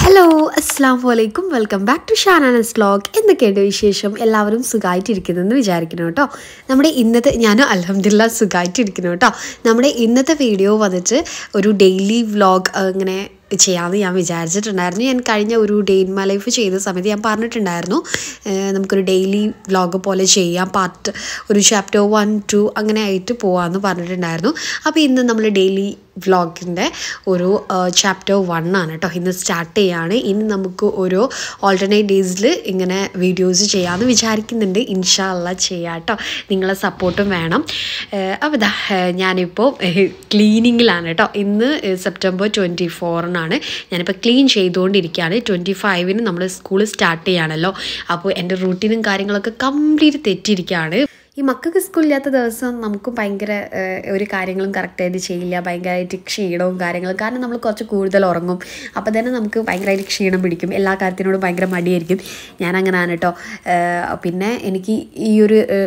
hello അസ്സാം വലൈക്കും welcome back to Shananas vlog എന്തൊക്കെയുണ്ട് വിശേഷം എല്ലാവരും സുഖമായിട്ടിരിക്കുന്നെന്ന് വിചാരിക്കുന്നു കേട്ടോ നമ്മുടെ ഇന്നത്തെ ഞാൻ അലഹമില്ല സുഖമായിട്ടിരിക്കുന്നു കേട്ടോ നമ്മുടെ ഇന്നത്തെ വീഡിയോ വന്നിട്ട് ഒരു ഡെയിലി വ്ലോഗ് ഇങ്ങനെ ചെയ്യാമെന്ന് ഞാൻ വിചാരിച്ചിട്ടുണ്ടായിരുന്നു ഞാൻ കഴിഞ്ഞ ഒരു ഡേ ഇൻ മൈ ലൈഫ് ചെയ്ത സമയത്ത് ഞാൻ പറഞ്ഞിട്ടുണ്ടായിരുന്നു ഏഹ് നമുക്കൊരു ഡെയിലി വ്ലോഗ് പോലെ ചെയ്യാം പാർട്ട് ഒരു ചാപ്റ്റർ വൺ ടു അങ്ങനെ ആയിട്ട് പോകാമെന്ന് പറഞ്ഞിട്ടുണ്ടായിരുന്നു അപ്പോൾ ഇന്ന് നമ്മൾ ഡെയിലി വ്ലോഗിൻ്റെ ഒരു ചാപ്റ്റർ വൺ ആണ് കേട്ടോ ഇന്ന് സ്റ്റാർട്ട് ചെയ്യാണ് ഇനി നമുക്ക് ഓരോ ഓൾട്ടർനേറ്റ് ഡേയ്സിൽ ഇങ്ങനെ വീഡിയോസ് ചെയ്യാമെന്ന് വിചാരിക്കുന്നുണ്ട് ഇൻഷാല്ല ചെയ്യാം കേട്ടോ നിങ്ങളെ സപ്പോർട്ടും വേണം ഏഹ് അപ്പോൾ ഇതാ ഏഹ് ഞാനിപ്പോൾ ക്ലീനിങ്ങിലാണ് കേട്ടോ ഇന്ന് സെപ്റ്റംബർ ട്വൻറ്റി ഫോറിനാണ് ഞാനിപ്പോൾ ക്ലീൻ ചെയ്തുകൊണ്ടിരിക്കുകയാണ് ട്വൻറ്റി ഫൈവിന് നമ്മൾ സ്കൂൾ സ്റ്റാർട്ട് ചെയ്യാണല്ലോ അപ്പോൾ എൻ്റെ റൂട്ടീനും കാര്യങ്ങളൊക്കെ കംപ്ലീറ്റ് തെറ്റിയിരിക്കുകയാണ് ഈ മക്കൾക്ക് സ്കൂളില്ലാത്ത ദിവസം നമുക്ക് ഭയങ്കര ഏഹ്, ഒരു കാര്യങ്ങളും കറക്റ്റായിട്ട് ചെയ്യില്ല ഭയങ്കരമായിട്ട് ക്ഷീണവും കാര്യങ്ങളും കാരണം നമ്മൾ കുറച്ച് കൂടുതൽ ഉറങ്ങും അപ്പോൾ തന്നെ നമുക്ക് ഭയങ്കരമായിട്ട് ക്ഷീണം പിടിക്കും എല്ലാ കാര്യത്തിനോടും ഭയങ്കര മടിയായിരിക്കും ഞാൻ അങ്ങനെയാണ് കേട്ടോ ഏഹ്, പിന്നെ എനിക്ക് ഈ ഒരു ഏഹ്,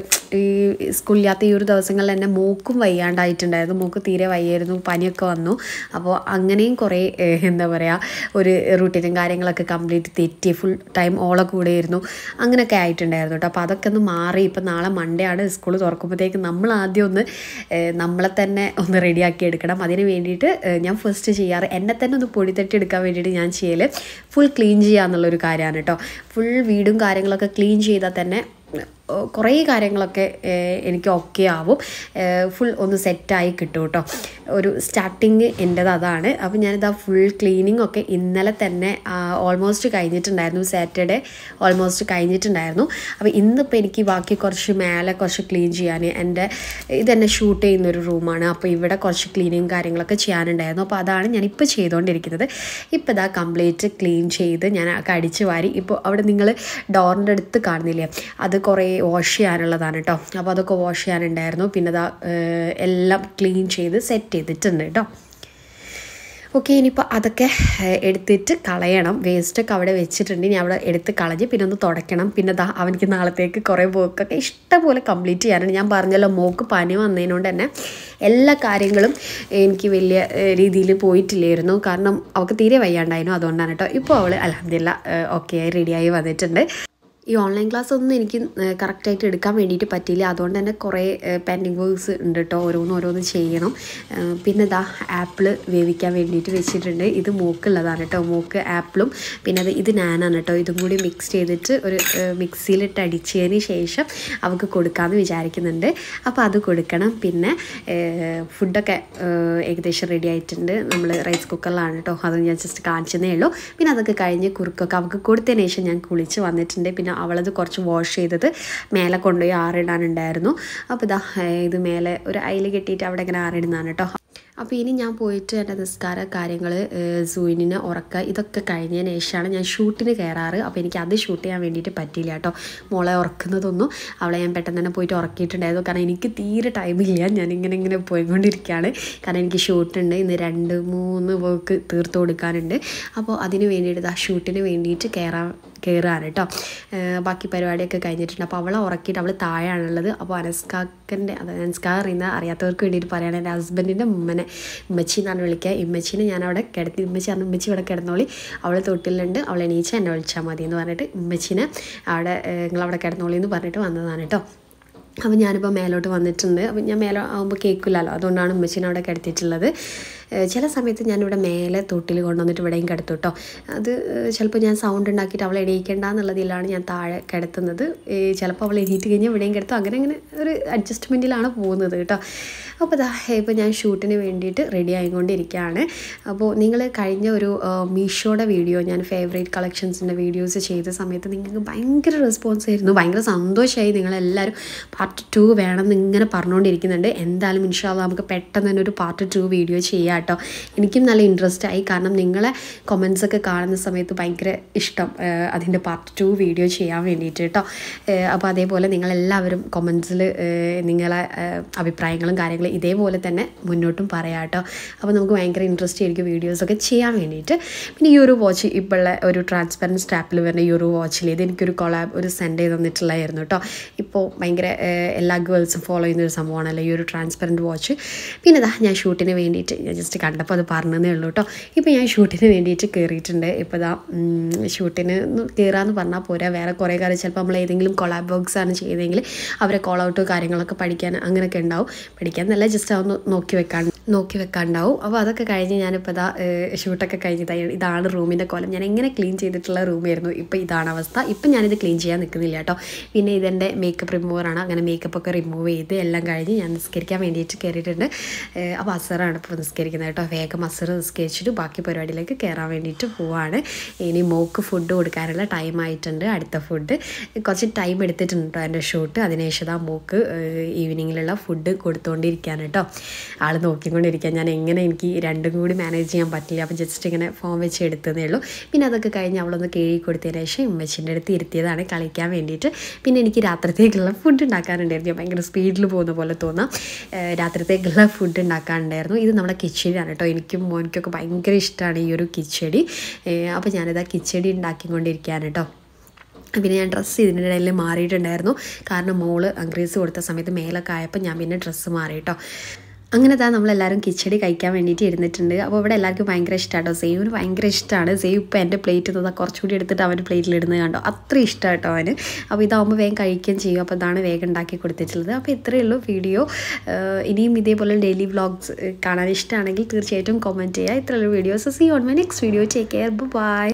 ഈ സ്കൂളില്ലാത്ത ഈ ഒരു ദിവസങ്ങളിൽ തന്നെ മൂക്കും വയ്യാണ്ടായിട്ടുണ്ടായിരുന്നു മൂക്ക് തീരെ വയ്യായിരുന്നു പനിയൊക്കെ വന്നു അപ്പോൾ അങ്ങനെയും കുറേ ഏഹ്, എന്താ പറയുക ഒരു റൂട്ടീനും കാര്യങ്ങളൊക്കെ കംപ്ലീറ്റ് തെറ്റി ഫുൾ ടൈം ഓളെ കൂടെയായിരുന്നു അങ്ങനെയൊക്കെ ആയിട്ടുണ്ടായിരുന്നു കേട്ടോ അപ്പോൾ അതൊക്കെ ഒന്ന് മാറി ഇപ്പം നാളെ മൺഡേ ആണ് സ്കൂൾ തുറക്കുമ്പോഴത്തേക്ക് നമ്മൾ ആദ്യം ഒന്ന് ഏഹ്, നമ്മളെ തന്നെ ഒന്ന് റെഡിയാക്കി എടുക്കണം അതിന് വേണ്ടിയിട്ട് ഏഹ്, ഞാൻ ഫസ്റ്റ് ചെയ്യാറ് എന്നെ തന്നെ ഒന്ന് പൊടി തട്ടി എടുക്കാൻ വേണ്ടിയിട്ട് ഞാൻ ചെയ്യൽ ഫുൾ ക്ലീൻ ചെയ്യുക എന്നുള്ളൊരു കാര്യമാണ് കേട്ടോ ഫുൾ വീടും കാര്യങ്ങളൊക്കെ ക്ലീൻ ചെയ്താൽ തന്നെ ഏഹ്, കുറേ കാര്യങ്ങളൊക്കെ ഏഹ്, എനിക്ക് ഓക്കെ ആവും ഫുൾ ഒന്ന് സെറ്റായി കിട്ടും കേട്ടോ ഒരു സ്റ്റാർട്ടിങ് എൻ്റെത് അതാണ് അപ്പോൾ ഞാനിതാ ഫുൾ ക്ലീനിങ് ഒക്കെ ഇന്നലെ തന്നെ ഓൾമോസ്റ്റ് കഴിഞ്ഞിട്ടുണ്ടായിരുന്നു സാറ്റർഡേ ഓൾമോസ്റ്റ് കഴിഞ്ഞിട്ടുണ്ടായിരുന്നു അപ്പോൾ ഇന്നിപ്പോൾ എനിക്ക് ബാക്കി കുറച്ച് മേലെ കുറച്ച് ക്ലീൻ ചെയ്യാൻ എൻ്റെ ഇതെന്നെ ഷൂട്ട് ചെയ്യുന്ന ഒരു റൂമാണ് അപ്പോൾ ഇവിടെ കുറച്ച് ക്ലീനിങ് കാര്യങ്ങളൊക്കെ ചെയ്യാനുണ്ടായിരുന്നു അപ്പോൾ അതാണ് ഞാനിപ്പോൾ ചെയ്തുകൊണ്ടിരിക്കുന്നത് ഇപ്പോൾ ഇതാ കംപ്ലീറ്റ് ക്ലീൻ ചെയ്ത് ഞാൻ ഒക്കെ അടിച്ച് വാരി ഇപ്പോൾ അവിടെ നിങ്ങൾ ഡോറിൻ്റെ അടുത്ത് കാണുന്നില്ലേ അത് കുറേ വാഷ് ചെയ്യാനുള്ളതാണ് കേട്ടോ അപ്പോൾ അതൊക്കെ വാഷ് ചെയ്യാനുണ്ടായിരുന്നു പിന്നെ അതാ ഏഹ്, എല്ലാം ക്ലീൻ ചെയ്ത് സെറ്റ് ചെയ്തിട്ടുണ്ട് കേട്ടോ ഓക്കെ ഇനിയിപ്പോൾ അതൊക്കെ ഏഹ്, എടുത്തിട്ട് കളയണം വേസ്റ്റൊക്കെ അവിടെ വെച്ചിട്ടുണ്ട് ഇനി അവിടെ എടുത്ത് കളഞ്ഞ് പിന്നെ ഒന്ന് തുടയ്ക്കണം പിന്നെ ദാ അവനിക്ക് നാളത്തേക്ക് കുറേ വർക്കൊക്കെ ഇഷ്ടംപോലെ കംപ്ലീറ്റ് ചെയ്യാനുണ്ട് ഞാൻ പറഞ്ഞല്ലോ മോക്ക് പനി വന്നതിനോണ്ട് തന്നെ എല്ലാ കാര്യങ്ങളും എനിക്ക് വലിയ രീതിയിൽ പോയിട്ടില്ലായിരുന്നു കാരണം അവൾക്ക് തീരെ വയ്യാണ്ടായിരുന്നു അതുകൊണ്ടാണ് കേട്ടോ ഇപ്പോൾ അവൾ അലഹമില്ല ഓക്കെ ആയി റെഡിയായി വന്നിട്ടുണ്ട് ഈ ഓൺലൈൻ ക്ലാസ് ഒന്നും എനിക്ക് കറക്റ്റായിട്ട് എടുക്കാൻ വേണ്ടിയിട്ട് പറ്റിയില്ല അതുകൊണ്ട് തന്നെ കുറേ പെൻഡിങ് വർക്ക്സ് ഉണ്ട് കേട്ടോ ഓരോന്ന് ഓരോന്ന് ചെയ്യണം ഏഹ് പിന്നെ ഇതാ ആപ്പിൾ വേവിക്കാൻ വേണ്ടിയിട്ട് വെച്ചിട്ടുണ്ട് ഇത് മൂക്കുള്ളതാണ് കേട്ടോ മൂക്ക് ആപ്പിളും പിന്നെ അത് ഇത് നാനാണ് കേട്ടോ ഇതും കൂടി മിക്സ് ചെയ്തിട്ട് ഒരു ഏഹ് മിക്സിയിലിട്ട് അടിച്ചതിന് ശേഷം അവൾക്ക് കൊടുക്കാമെന്ന് വിചാരിക്കുന്നുണ്ട് അപ്പോൾ അത് കൊടുക്കണം പിന്നെ ഏഹ് ഫുഡൊക്കെ ഏഹ് ഏകദേശം റെഡി ആയിട്ടുണ്ട് നമ്മൾ റൈസ് കുക്കറിലാണ് കേട്ടോ അത് ഞാൻ ജസ്റ്റ് കാണിച്ചതേ ഉള്ളൂ പിന്നെ അതൊക്കെ കഴിഞ്ഞ് കുറുക്കൊക്കെ അവൾക്ക് കൊടുത്തതിന് ശേഷം ഞാൻ കുളിച്ച് വന്നിട്ടുണ്ട് പിന്നെ അവളത് കുറച്ച് വാഷ് ചെയ്തത് മേലെ കൊണ്ടുപോയി ആറിടാനുണ്ടായിരുന്നു അപ്പോൾ ഇതാ ഏഹ് ഇത് മേലെ ഒരു അയില് കെട്ടിയിട്ട് അവിടെ ഇങ്ങനെ ആറിടുന്നതാണ് കേട്ടോ അപ്പോൾ ഇനി ഞാൻ പോയിട്ട് എൻ്റെ നിസ്കാര കാര്യങ്ങൾ സൂയിനിനെ ഉറക്കുക ഇതൊക്കെ കഴിഞ്ഞതിന് ശേഷമാണ് ഞാൻ ഷൂട്ടിന് കയറാറ് അപ്പോൾ എനിക്ക് അത് ഷൂട്ട് ചെയ്യാൻ വേണ്ടിയിട്ട് പറ്റിയില്ല കേട്ടോ മോളെ ഉറക്കുന്നതൊന്നും അവളെ ഞാൻ പെട്ടെന്ന് തന്നെ പോയിട്ട് ഉറക്കിയിട്ടുണ്ടായിരുന്നു കാരണം എനിക്ക് തീരെ ടൈമില്ല ഞാൻ ഇങ്ങനെ ഇങ്ങനെ പോയിക്കൊണ്ടിരിക്കുകയാണ് കാരണം എനിക്ക് ഷൂട്ടുണ്ട് ഇന്ന് രണ്ട് മൂന്ന് വർക്ക് തീർത്ത് കൊടുക്കാനുണ്ട് അപ്പോൾ അതിന് വേണ്ടിയിട്ട് ആ ഷൂട്ടിന് വേണ്ടിയിട്ട് കയറാൻ കയറുകയാണ് കേട്ടോ ഏഹ് ബാക്കി പരിപാടിയൊക്കെ കഴിഞ്ഞിട്ടുണ്ട് അപ്പോൾ അവളെ ഉറക്കിയിട്ട് അവൾ താഴെയാണുള്ളത് അപ്പോൾ അനസ്കാക്കൻ്റെ അത് അനസ്കാ അറിയുന്ന അറിയാത്തവർക്ക് വേണ്ടിയിട്ട് പറയുകയാണ് എൻ്റെ ഹസ്ബൻഡിൻ്റെ ഉമ്മനെ ഉമ്മച്ചി എന്നാണ് വിളിക്കുക ഇമ്മച്ചീനെ ഞാൻ അവിടെ കിടത്തി ഉമ്മച്ചി പറഞ്ഞു ഉമ്മച്ചി ഇവിടെ കിടന്നോളി അവൾ തൊട്ടിലുണ്ട് അവൾ എണീച്ച എന്നെ വിളിച്ചാൽ മതി എന്ന് പറഞ്ഞിട്ട് ഉമ്മച്ചിനെ അവിടെ നിങ്ങൾ അവിടെ കിടന്നോളി എന്ന് പറഞ്ഞിട്ട് വന്നതാണ് കേട്ടോ അപ്പോൾ ഞാനിപ്പോൾ മേലോട്ട് വന്നിട്ടുണ്ട് അപ്പോൾ ഞാൻ മേലെ ആകുമ്പോൾ കേൾക്കില്ലല്ലോ അതുകൊണ്ടാണ് ഉമ്മച്ചീനെ അവിടെ കിടത്തിയിട്ടുള്ളത് ഏഹ് ചില സമയത്ത് ഞാനിവിടെ മേലെ തൊട്ടിൽ കൊണ്ടുവന്നിട്ട് ഇവിടെയും കിടത്തും കേട്ടോ അത് ഏഹ് ചിലപ്പോൾ ഞാൻ സൗണ്ട് ഉണ്ടാക്കിയിട്ട് അവളെ എണീക്കേണ്ട എന്നുള്ളതിലാണ് ഞാൻ താഴെ കിടത്തുന്നത് ഏഹ് ചിലപ്പോൾ അവൾ എണീറ്റ് കഴിഞ്ഞാൽ ഇവിടെയും കിടത്തും അങ്ങനെ അങ്ങനെ ഒരു അഡ്ജസ്റ്റ്മെൻറ്റിലാണ് പോകുന്നത് കേട്ടോ അപ്പോൾ ദാ ഇപ്പോൾ ഞാൻ ഷൂട്ടിന് വേണ്ടിയിട്ട് റെഡി ആയിക്കൊണ്ടിരിക്കുകയാണ് അപ്പോൾ നിങ്ങൾ കഴിഞ്ഞ ഒരു ഏഹ് മീഷോയുടെ വീഡിയോ ഞാൻ ഫേവറേറ്റ് കളക്ഷൻസിൻ്റെ വീഡിയോസ് ചെയ്ത സമയത്ത് നിങ്ങൾക്ക് ഭയങ്കര റെസ്പോൺസ് ആയിരുന്നു ഭയങ്കര സന്തോഷമായി നിങ്ങളെല്ലാവരും പാർട്ട് ടു വേണമെന്ന് ഇങ്ങനെ പറഞ്ഞുകൊണ്ടിരിക്കുന്നുണ്ട് എന്തായാലും ഇൻഷാല്ല നമുക്ക് പെട്ടെന്ന് തന്നെ ഒരു പാർട്ട് ടു വീഡിയോ ചെയ്യാം കേട്ടോ എനിക്കും നല്ല ഇൻട്രസ്റ്റ് ആയി കാരണം നിങ്ങളെ കൊമൻസ് ഒക്കെ കാണുന്ന സമയത്ത് ഭയങ്കര ഇഷ്ടം ഏഹ് അതിൻ്റെ പാർട്ട് ടു വീഡിയോ ചെയ്യാൻ വേണ്ടിയിട്ട് കേട്ടോ ഏഹ് അപ്പോൾ അതേപോലെ നിങ്ങളെല്ലാവരും കൊമൻസിൽ നിങ്ങളെ ഏഹ് അഭിപ്രായങ്ങളും കാര്യങ്ങളും ഇതേപോലെ തന്നെ മുന്നോട്ടും പറയാം കേട്ടോ അപ്പോൾ നമുക്ക് ഭയങ്കര ഇൻട്രസ്റ്റ് ആയിരിക്കും വീഡിയോസൊക്കെ ചെയ്യാൻ വേണ്ടിയിട്ട് പിന്നെ ഈ ഒരു വാച്ച് ഇപ്പോഴുള്ള ഒരു ട്രാൻസ്പെറൻറ്റ് സ്റ്റാപ്പിൽ വരുന്ന ഈ ഒരു വാച്ചിൽ ഇത് എനിക്കൊരു കൊളാബ് ഒരു സെൻഡ് ചെയ്ത് തന്നിട്ടുള്ളതായിരുന്നു കേട്ടോ ഇപ്പോൾ ഭയങ്കര ഏഹ് എല്ലാ ഗേൾസും ഫോളോ ചെയ്യുന്ന ഒരു സംഭവമാണല്ലോ ഈ ഒരു ട്രാൻസ്പെറൻറ്റ് വാച്ച് പിന്നെ ഇതാ ഞാൻ ഷൂട്ടിന് വേണ്ടിയിട്ട് ഞാൻ ജസ്റ്റ് കണ്ടപ്പോൾ അത് പറഞ്ഞതേ ഉള്ളൂ കേട്ടോ ഇപ്പോൾ ഞാൻ ഷൂട്ടിന് വേണ്ടിയിട്ട് കയറിയിട്ടുണ്ട് ഇപ്പോൾ ഇതാ ഷൂട്ടിന് കയറാമെന്ന് പറഞ്ഞാൽ പോരാ വേറെ കുറേ കാര്യം ചിലപ്പോൾ നമ്മൾ ഏതെങ്കിലും കൊളാബ് വർക്ക്സ് ആണ് ചെയ്തതെങ്കിൽ അവരെ കോൾ ഔട്ട് കാര്യങ്ങളൊക്കെ പഠിക്കാൻ അങ്ങനെയൊക്കെ ഉണ്ടാവും പഠിക്കാൻ നല്ല ജസ്റ്റ് അതൊന്ന് നോക്കി വെക്കാൻ നോക്കി വെക്കാണ്ടാവും അപ്പോൾ അതൊക്കെ കഴിഞ്ഞ് ഞാനിപ്പോൾ ഇതാ ഷൂട്ടൊക്കെ കഴിഞ്ഞതായി ഇതാണ് റൂമിൻ്റെ കോലം ഞാൻ എങ്ങനെ ക്ലീൻ ചെയ്തിട്ടുള്ള റൂമായിരുന്നു ഇപ്പോൾ ഇതാണ് അവസ്ഥ ഇപ്പം ഞാനിത് ക്ലീൻ ചെയ്യാൻ നിൽക്കുന്നില്ല കേട്ടോ പിന്നെ ഇതെൻ്റെ മേക്കപ്പ് റിമൂവറാണ് അങ്ങനെ മേക്കപ്പ് ഒക്കെ റിമൂവ് ചെയ്ത് എല്ലാം കഴിഞ്ഞ് ഞാൻ നിസ്കരിക്കാൻ വേണ്ടിയിട്ട് കയറിയിട്ടുണ്ട് ഏഹ് അപ്പോൾ അസറാണ് ഇപ്പോൾ നിസ്കരിക്കുന്നത് കേട്ടോ വേഗം അസർ നിസ്കരിച്ചിട്ട് ബാക്കി പരിപാടിയിലേക്ക് കയറാൻ വേണ്ടിയിട്ട് പോവാണ് ഇനി മോക്ക് ഫുഡ് കൊടുക്കാനുള്ള ടൈം ആയിട്ടുണ്ട് അടുത്ത ഫുഡ് കുറച്ച് ടൈം എടുത്തിട്ടുണ്ട് കേട്ടോ എൻ്റെ ഷൂട്ട് അതിനുശേഷം ആ മോക്ക് ഈവനിങ്ങിലുള്ള ഫുഡ് കൊടുത്തുകൊണ്ടിരിക്കുകയാണ് കേട്ടോ ആൾ നോക്കിക്കൊണ്ടിരിക്കാൻ ഞാൻ എങ്ങനെ എനിക്ക് രണ്ടും കൂടി മാനേജ് ചെയ്യാൻ പറ്റില്ല അപ്പോൾ ജസ്റ്റ് ഇങ്ങനെ ഫോം വെച്ച് എടുത്തതേ ഉള്ളൂ പിന്നെ അതൊക്കെ കഴിഞ്ഞ് അവളൊന്ന് കഴുകി കൊടുത്തതിന് ശേഷം ഉമ്മച്ചിൻ്റെ അടുത്ത് ഇരുത്തിയതാണ് കളിക്കാൻ വേണ്ടിയിട്ട് പിന്നെ എനിക്ക് രാത്രിത്തേക്കുള്ള ഫുഡ് ഉണ്ടാക്കാനുണ്ടായിരുന്നു ഞാൻ ഭയങ്കര സ്പീഡിൽ പോകുന്ന പോലെ തോന്നാം ഏഹ് രാത്രിത്തേക്കുള്ള ഫുഡ് ഉണ്ടാക്കാനുണ്ടായിരുന്നു ഇത് നമ്മുടെ കിച്ചടിയാണ് കേട്ടോ എനിക്കും മോനിക്കൊക്കെ ഭയങ്കര ഇഷ്ടമാണ് ഈ ഒരു കിച്ചടി ഏഹ് അപ്പോൾ ഞാനിത് ആ കിച്ചടി ഉണ്ടാക്കിക്കൊണ്ടിരിക്കുകയാണ് കേട്ടോ പിന്നെ ഞാൻ ഡ്രസ്സ് ഇതിൻ്റെ ഇടയിൽ മാറിയിട്ടുണ്ടായിരുന്നു കാരണം മോള് അങ്ക്രീസ് കൊടുത്ത സമയത്ത് മേലൊക്കെ ആയപ്പോൾ ഞാൻ പിന്നെ ഡ്രസ്സ് മാറി കേട്ടോ അങ്ങനെ താ നമ്മളെല്ലാവരും കിച്ചടി കഴിക്കാൻ വേണ്ടിയിട്ട് ഇരുന്നിട്ടുണ്ട് അപ്പോൾ ഇവിടെ എല്ലാവർക്കും ഭയങ്കര ഇഷ്ടമാട്ടോ സെയ്വിന് ഭയങ്കര ഇഷ്ടമാണ് സെയ്വ് ഇപ്പോൾ എൻ്റെ പ്ലേറ്റ് തന്നാ കുറച്ചുകൂടി എടുത്തിട്ട് അവൻ്റെ പ്ലേറ്റിലിടുന്നത് കണ്ടോ അത്ര ഇഷ്ടമായിട്ടോ അവന് അപ്പോൾ ഇതാകുമ്പോൾ വേഗം കഴിക്കുകയും ചെയ്യും അപ്പോൾ ഇതാണ് വേഗം ഉണ്ടാക്കി കൊടുത്തിട്ടുള്ളത് അപ്പോൾ ഇത്രയേ ഉള്ളൂ വീഡിയോ ഇനിയും ഇതേപോലെ ഡെയിലി വ്ളോഗ്സ് കാണാൻ ഇഷ്ടമാണെങ്കിൽ തീർച്ചയായിട്ടും കമൻറ്റ് ചെയ്യുക ഇത്രയുള്ള videos see on my next video take care by